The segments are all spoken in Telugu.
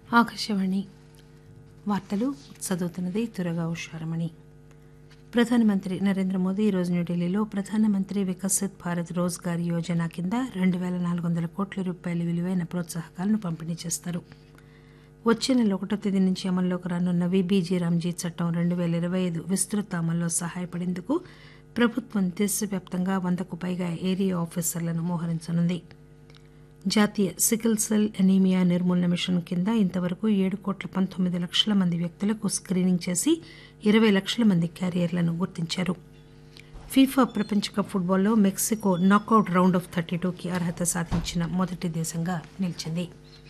ఆకాశవాణి వార్తలు చదువుతున్నది తురగా ఉషారమణి ప్రధానమంత్రి నరేంద్ర మోదీ ఈరోజు న్యూఢిల్లీలో ప్రధానమంత్రి వికసిత్ భారత్ రోజ్గార్ యోజన కింద రెండు పేల నాలుగు వందల కోట్ల రూపాయల విలువైన ప్రోత్సాహకాలను పంపిణీ చేస్తారు వచ్చే నెల ఒకటో తేదీ నుంచి అమల్లోకి రానున్న విబీజీ రామ్జీ చట్టం రెండు పేల ఇరవై ఐదు విస్తృత అమల్లో సహాయపడేందుకు ప్రభుత్వం దేశవ్యాప్తంగా వందకు పైగా ఏరియా ఆఫీసర్లను మోహరించనుంది జాతీయ సికిల్ సెల్ ఎనీమియా నిర్మూలన మిషన్ కింద ఇంతవరకు ఏడు కోట్ల పంతొమ్మిది లక్షల మంది వ్యక్తులకు స్కీనింగ్ చేసి ఇరవై లక్షల మంది క్యారియర్లను గుర్తించారు ఫీఫా ప్రపంచ కప్ ఫుట్బాల్లో Mexico knockout round of thirty టూకి అర్హత సాధించిన మొదటి దేశంగా నిలిచింది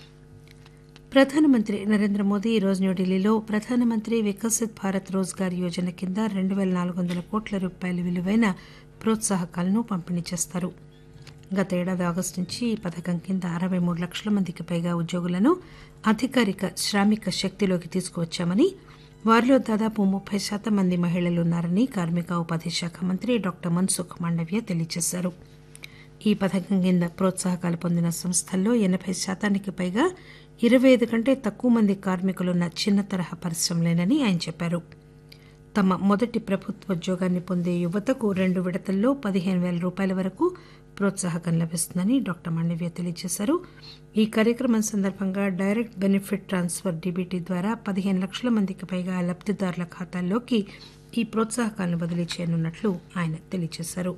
ప్రధానమంత్రి నరేంద్ర మోదీ ఈరోజు న్యూఢిల్లీలో ప్రధానమంత్రి వికసిత్ భారత్ రోజ్గార్ యోజన కింద రెండు పేల నాలుగు వందల కోట్ల రూపాయల విలువైన ప్రోత్సాహకాలను పంపిణీ చేస్తారు గత ఏడాది ఆగస్టు నుంచి ఈ పథకం కింద అరవై మూడు లక్షల మందికి పైగా ఉద్యోగులను అధికారిక శ్రామిక శక్తిలోకి తీసుకువచ్చామని వారిలో దాదాపు ముప్పై శాతం మంది మహిళలున్నారని కార్మిక ఉపాధి శాఖ మంత్రి డాక్టర్ మన్సుఖ్ మాండవ్య తెలియజేశారు ఈ పథకం కింద ప్రోత్సాహకాలు పొందిన సంస్థల్లో ఎనబై శాతానికి పైగా ఇరవై ఐదు కంటే తక్కువ మంది కార్మికులున్న చిన్న తరహా పరిశ్రమలేనని ఆయన చెప్పారు తమ మొదటి ప్రభుత్వోద్యోగాన్ని పొందే యువతకు రెండు విడతల్లో పదిహేను పేల రూపాయల వరకు ప్రోత్సాహకం లభిస్తుందని డాక్టర్ మాండవ్య తెలియజేశారు ఈ కార్యక్రమం సందర్భంగా డైరెక్ట్ బెనిఫిట్ ట్రాన్స్ఫర్ డీబీటీ ద్వారా పదిహేను లక్షల మందికి పైగా లబ్దిదారుల ఖాతాల్లోకి ఈ ప్రోత్సాహకాలను బదిలీ చేయనున్నట్లు ఆయన తెలియజేశారు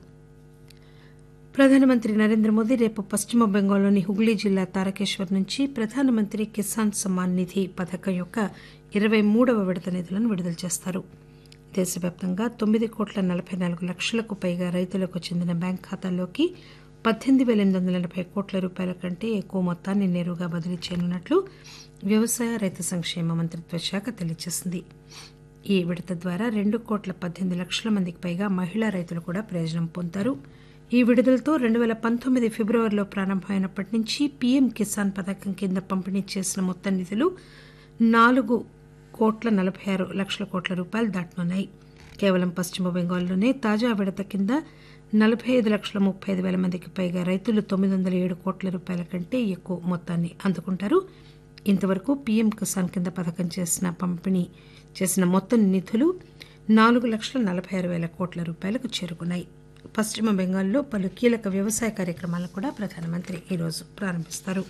ప్రధానమంత్రి నరేంద్ర మోదీ రేపు పశ్చిమ బెంగాల్లోని హుగ్లీ జిల్లా తారకేశ్వర్ నుంచి ప్రధానమంత్రి కిసాన్ సమ్మాన్ నిధి పథకం యొక్క ఇరవై మూడవ విడత నిధులను విడుదల చేస్తారు దేశవ్యాప్తంగా తొమ్మిది కోట్ల నలభై నాలుగు లక్షలకు పైగా రైతులకు చెందిన బ్యాంక్ ఖాతాల్లోకి పద్దెనిమిది పేల ఎనిమిది వందల ఎనభై కోట్ల రూపాయల కంటే ఎక్కువ మొత్తాన్ని నేరుగా బదిలీ చేయనున్నట్లు వ్యవసాయ రైతు సంక్షేమ మంత్రిత్వ శాఖ తెలియజేసింది ఈ విడత ద్వారా రెండు కోట్ల పద్దెనిమిది లక్షల మందికి పైగా మహిళా రైతులు కూడా ప్రయోజనం పొందుతారు ఈ విడుదలతో రెండు పేల పంతొమ్మిది ఫిబ్రవరిలో ప్రారంభమైనప్పటి నుంచి పీఎం కిసాన్ పథకం కింద పంపిణీ చేసిన మొత్తం నిధులు నాలుగు కోట్ల నలభై ఆరు లక్షల కోట్ల రూపాయలు దాటనున్నాయి కేవలం పశ్చిమ బెంగాల్లోనే తాజా విడత కింద నలభై ఐదు లక్షల ముప్పై ఐదు పేల మందికి పైగా రైతులు తొమ్మిది వందల ఏడు కోట్ల రూపాయల కంటే ఎక్కువ మొత్తాన్ని అందుకుంటారు ఇంతవరకు పీఎం కిసాన్ కింద పథకం చేసిన పంపిణీ చేసిన మొత్తం నిధులు నాలుగు లక్షల నలభై ఆరు పేల కోట్ల రూపాయలకు చేరుకున్నాయి పశ్చిమ బెంగాల్లో పలు కీలక వ్యవసాయ కార్యక్రమాలను కూడా ప్రధానమంత్రి ఈరోజు ప్రారంభిస్తారు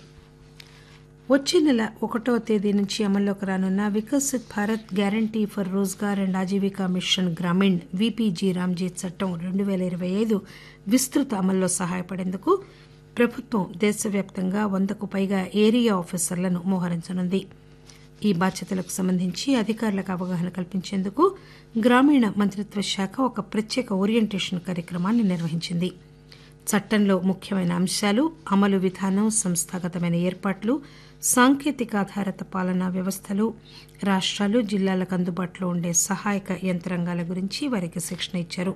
వచ్చే నెల ఒకటవ తేదీ నుంచి అమల్లోకి రానున్న Viksit Bharat guarantee for Rozgar and Ajeevika mission Gramin VBG Ramji చట్టం రెండు పేల ఇరవై ఐదు విస్తృత అమల్లో సహాయపడేందుకు ప్రభుత్వం దేశవ్యాప్తంగా వందకు పైగా ఏరియా ఆఫీసర్లను మోహరించనుంది ఈ బాధ్యతలకు సంబంధించి అధికారులకు అవగాహన కల్పించేందుకు గ్రామీణ మంత్రిత్వ శాఖ ఒక ప్రత్యేక ఓరియంటేషన్ కార్యక్రమాన్ని నిర్వహించింది చట్టంలో ముఖ్యమైన అంశాలు అమలు విధానం సంస్థాగతమైన ఏర్పాట్లు సాంకేతిక ఆధారిత పాలనా వ్యవస్థలు రాష్ట్రాలు జిల్లాలకు అందుబాటులో ఉండే సహాయక యంత్రాంగాల గురించి వారికి శిక్షణ ఇచ్చారు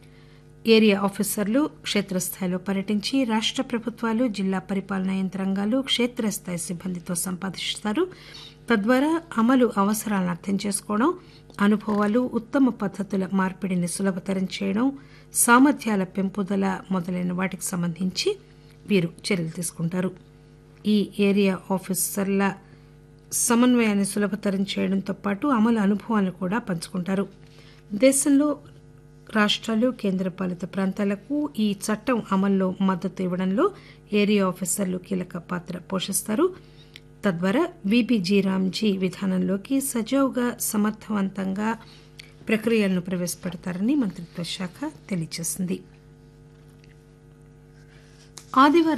ఏరియా ఆఫీసర్లు క్షేత్రస్థాయిలో పర్యటించి రాష్ట ప్రభుత్వాలు జిల్లా పరిపాలనా యంత్రాంగాలు క్షేత్రస్థాయి సిబ్బందితో సంపాదిస్తారు తద్వారా అమలు అవసరాలను అర్థం చేసుకోవడం అనుభవాలు ఉత్తమ పద్ధతుల మార్పిడిని సులభతరం చేయడం సామర్థ్యాల పెంపుదల మొదలైన వాటికి సంబంధించి వీరు చర్యలు తీసుకుంటారు ఈ ఏరియా ఆఫీసర్ల సమన్వయాన్ని సులభతరం చేయడంతో పాటు అమలు అనుభవాలను కూడా పంచుకుంటారు దేశంలో రాష్ట్రాలు కేంద్రపాలిత ప్రాంతాలకు ఈ చట్టం అమల్లో మద్దతు ఇవ్వడంలో ఏరియా ఆఫీసర్లు కీలక పాత్ర పోషిస్తారు తద్వారా విబిజీ రామ్జీ విధానంలోకి సజావుగా సమర్థవంతంగా ప్రక్రియలను ప్రవేశపెడతారని మంత్రిత్వ శాఖ తెలియజేసింది ఆదివారం